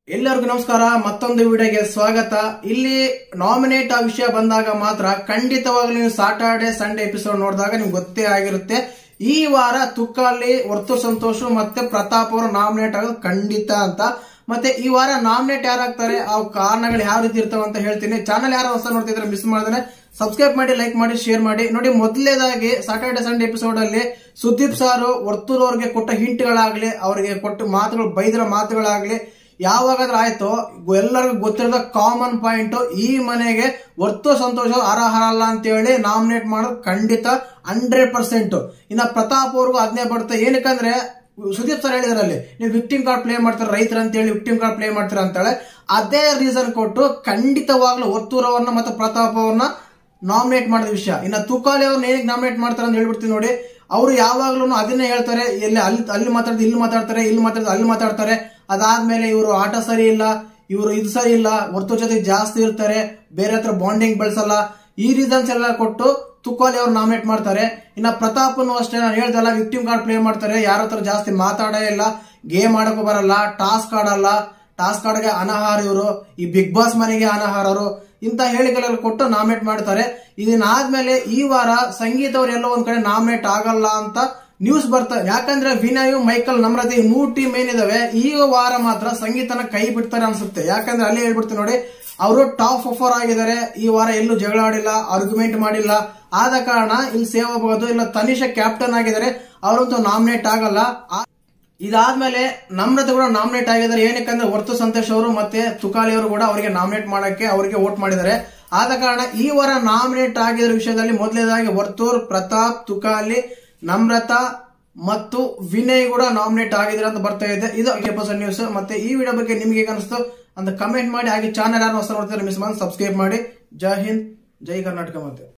ಎಲ್ಲರಿಗೂ ನಮಸ್ಕಾರ ಮತ್ತೊಂದು ವಿಡಿಯೋಗೆ ಸ್ವಾಗತ ಇಲ್ಲಿ ನಾಮಿನೇಟ್ ಆ ವಿಷಯ ಬಂದಾಗ ಮಾತ್ರ ಖಂಡಿತವಾಗ್ಲೂ ನೀವು ಸಾಟರ್ಡೆ ಸಂಡೇ ಎಪಿಸೋಡ್ ನೋಡಿದಾಗ ನಿಮ್ಗೆ ಗೊತ್ತೇ ಆಗಿರುತ್ತೆ ಈ ವಾರ ತುಕ್ಕಾಲಿ ವರ್ತೂರ್ ಸಂತೋಷ್ ಮತ್ತೆ ಪ್ರತಾಪ್ ಅವರು ನಾಮಿನೇಟ್ ಆಗೋದು ಖಂಡಿತ ಅಂತ ಮತ್ತೆ ಈ ವಾರ ನಾಮಿನೇಟ್ ಯಾರಾಗ್ತಾರೆ ಆ ಕಾರಣಗಳು ಯಾವ ರೀತಿ ಇರ್ತಾವ ಅಂತ ಹೇಳ್ತೀನಿ ಚಾನಲ್ ಯಾರು ಹೊಸ ನೋಡ್ತಿದ್ರೆ ಮಿಸ್ ಮಾಡಿದ್ರೆ ಸಬ್ಸ್ಕ್ರೈಬ್ ಮಾಡಿ ಲೈಕ್ ಮಾಡಿ ಶೇರ್ ಮಾಡಿ ನೋಡಿ ಮೊದಲನೇದಾಗಿ ಸಾಟರ್ಡೆ ಸಂಡೇ ಎಪಿಸೋಡ್ ಅಲ್ಲಿ ಸುದೀಪ್ ಸಾರು ವರ್ತೂರ್ ಅವ್ರಿಗೆ ಕೊಟ್ಟ ಹಿಂಟ್ಗಳಾಗ್ಲಿ ಅವರಿಗೆ ಕೊಟ್ಟ ಮಾತುಗಳು ಬೈದಿರೋ ಮಾತುಗಳಾಗ್ಲಿ ಯಾವಾಗಾದ್ರೂ ಆಯ್ತು ಎಲ್ಲರಿಗೂ ಗೊತ್ತಿರೋದ ಕಾಮನ್ ಪಾಯಿಂಟ್ ಈ ಮನೆಗೆ ವರ್ತು ಸಂತೋಷ ಅರ್ಹ ಅಲ್ಲ ಅಂತ ಹೇಳಿ ನಾಮಿನೇಟ್ ಮಾಡೋದು ಖಂಡಿತ ಹಂಡ್ರೆಡ್ ಪರ್ಸೆಂಟ್ ಇನ್ನ ಪ್ರತಾಪ್ ಅವ್ರಿಗೂ ಅದನ್ನೇ ಬರುತ್ತೆ ಏನಕ್ಕಂದ್ರೆ ಸುದೀಪ್ ಸರ್ ಹೇಳಿದ್ರಲ್ಲಿ ನೀವು ವಿಕ್ಟಿಮ್ ಕಾರ್ಡ್ ಪ್ಲೇ ಮಾಡ್ತಾರೆ ರೈತರ ಅಂತ ಹೇಳಿ ವಿಕ್ಟಿಮ್ ಕಾರ್ಡ್ ಪ್ಲೇ ಮಾಡ್ತೀರಾ ಅಂತೇಳಿ ಅದೇ ರೀಸನ್ ಕೊಟ್ಟು ಖಂಡಿತವಾಗ್ಲೂ ವರ್ತೂರ್ ಅವ್ರನ್ನ ಮತ್ತೆ ಪ್ರತಾಪ್ ಅವ್ರನ್ನ ನಾಮಿನೇಟ್ ಮಾಡಿದ ವಿಷಯ ಇನ್ನ ತುಕಾಲಿ ಅವ್ರನ್ನ ಏನಕ್ಕೆ ನಾಮಿನೇಟ್ ಮಾಡ್ತಾರೆ ಅಂತ ಹೇಳ್ಬಿಡ್ತೀನಿ ನೋಡಿ ಅವರು ಯಾವಾಗ್ಲೂ ಅದನ್ನೇ ಹೇಳ್ತಾರೆ ಎಲ್ಲಿ ಅಲ್ಲಿ ಅಲ್ಲಿ ಮಾತಾಡ್ತಾರೆ ಇಲ್ಲಿ ಮಾತಾಡ್ತಾರೆ ಇಲ್ಲಿ ಮಾತಾಡ್ತಾರೆ ಅಲ್ಲಿ ಮಾತಾಡ್ತಾರೆ ಅದಾದ್ಮೇಲೆ ಇವರು ಆಟ ಸರಿ ಇಲ್ಲ ಇವರು ಇದು ಸರಿ ಇಲ್ಲ ಹೊರ್ತು ಜೊತೆ ಜಾಸ್ತಿ ಇರ್ತಾರೆ ಬೇರೆ ಹತ್ರ ಬಾಂಡಿಂಗ್ ಬೆಳೆಸಲ್ಲ ಈ ರೀಸನ್ಸ್ ಎಲ್ಲ ಕೊಟ್ಟು ತುಕ್ಕಾಲಿ ಅವ್ರು ನಾಮಿನೇಟ್ ಮಾಡ್ತಾರೆ ಇನ್ನ ಪ್ರತಾಪ್ನು ಅಷ್ಟೇ ನಾನು ಹೇಳ್ದಲ್ಲ ವಿಕ್ಟಿಮ್ ಕಾರ್ಡ್ ಪ್ಲೇ ಮಾಡ್ತಾರೆ ಯಾರ ಹತ್ರ ಜಾಸ್ತಿ ಮಾತಾಡೇ ಇಲ್ಲ ಗೇಮ್ ಆಡಕ್ಕೂ ಬರಲ್ಲ ಟಾಸ್ಕ್ ಆಡಲ್ಲ ಟಾಸ್ಕ್ ಆಡಗೆ ಅನಹಾರ ಇವರು ಈ ಬಿಗ್ ಬಾಸ್ ಮನೆಗೆ ಅನಹಾರರು ಇಂತ ಹೇಳಿಕೆಲ್ಲ ಕೊಟ್ಟು ನಾಮಿನೇಟ್ ಮಾಡ್ತಾರೆ ಇದನ್ನಾದ್ಮೇಲೆ ಈ ವಾರ ಸಂಗೀತ ಅವ್ರು ಎಲ್ಲೋ ಒಂದ್ ಕಡೆ ನಾಮಿನೇಟ್ ಆಗಲ್ಲ ಅಂತ ನ್ಯೂಸ್ ಬರ್ತದೆ ಯಾಕಂದ್ರೆ ವಿನಯ್ ಮೈಕಲ್ ನಮ್ರತೆ ಈ ಮೂರ್ ಟೀಮ್ ಏನಿದಾವೆ ಈ ವಾರ ಮಾತ್ರ ಸಂಗೀತನ ಕೈ ಬಿಡ್ತಾರೆ ಅನ್ಸುತ್ತೆ ಯಾಕಂದ್ರೆ ಅಲ್ಲಿ ಹೇಳ್ಬಿಡ್ತೀನಿ ನೋಡಿ ಅವರು ಟಾಪ್ ಆಫರ್ ಆಗಿದ್ದಾರೆ ಈ ವಾರ ಎಲ್ಲೂ ಜಗಳ ಆಡಿಲ್ಲ ಆರ್ಗ್ಯುಮೆಂಟ್ ಮಾಡಿಲ್ಲ ಆದ ಕಾರಣ ಇಲ್ಲಿ ಸೇವ್ ಆಗಬಹುದು ಇಲ್ಲ ತನಿಷಾ ಕ್ಯಾಪ್ಟನ್ ಆಗಿದ್ದಾರೆ ಅವರಂತೂ ನಾಮಿನೇಟ್ ಆಗಲ್ಲ ಆ- ಇದಾದ್ಮೇಲೆ ನಮ್ರತೆ ಕೂಡ ನಾಮಿನೇಟ್ ಆಗಿದ್ದಾರೆ ಏನಕ್ಕಂದ್ರೆ ವರ್ತೂ ಸಂತೋಷ್ ಅವರು ಮತ್ತೆ ತುಕಾಲಿ ಅವರು ಕೂಡ ಅವರಿಗೆ ನಾಮಿನೇಟ್ ಮಾಡಕ್ಕೆ ಅವರಿಗೆ ವೋಟ್ ಮಾಡಿದ್ದಾರೆ ಆದ ಕಾರಣ ಈ ವಾರ ನಾಮಿನೇಟ್ ಆಗಿರೋ ವಿಷಯದಲ್ಲಿ ಮೊದಲನೇದಾಗಿ ವರ್ತೂರ್ ಪ್ರತಾಪ್ ತುಕಾಲಿ ನಮ್ರತಾ ಮತ್ತು ವಿನಯ್ ಕೂಡ ನಾಮಿನೇಟ್ ಆಗಿದ್ರೆ ಅಂತ ಬರ್ತಾ ಇದೆ ಇದು ಎಪಿಸೋಡ್ ನ್ಯೂಸ್ ಮತ್ತೆ ಈ ವಿಡಿಯೋ ಬಗ್ಗೆ ನಿಮ್ಗೆ ಹೇಗೆ ಅನಿಸ್ತು ಅಂತ ಕಮೆಂಟ್ ಮಾಡಿ ಹಾಗೆ ಚಾನಲ್ ಯಾರು ಹೊಸ ನೋಡ್ತಾರೆ ಮಿಸ್ ಮಾಡಿ ಸಬ್ಸ್ಕ್ರೈಬ್ ಮಾಡಿ ಜೈ ಹಿಂದ್ ಜೈ ಕರ್ನಾಟಕ ಮತ್ತೆ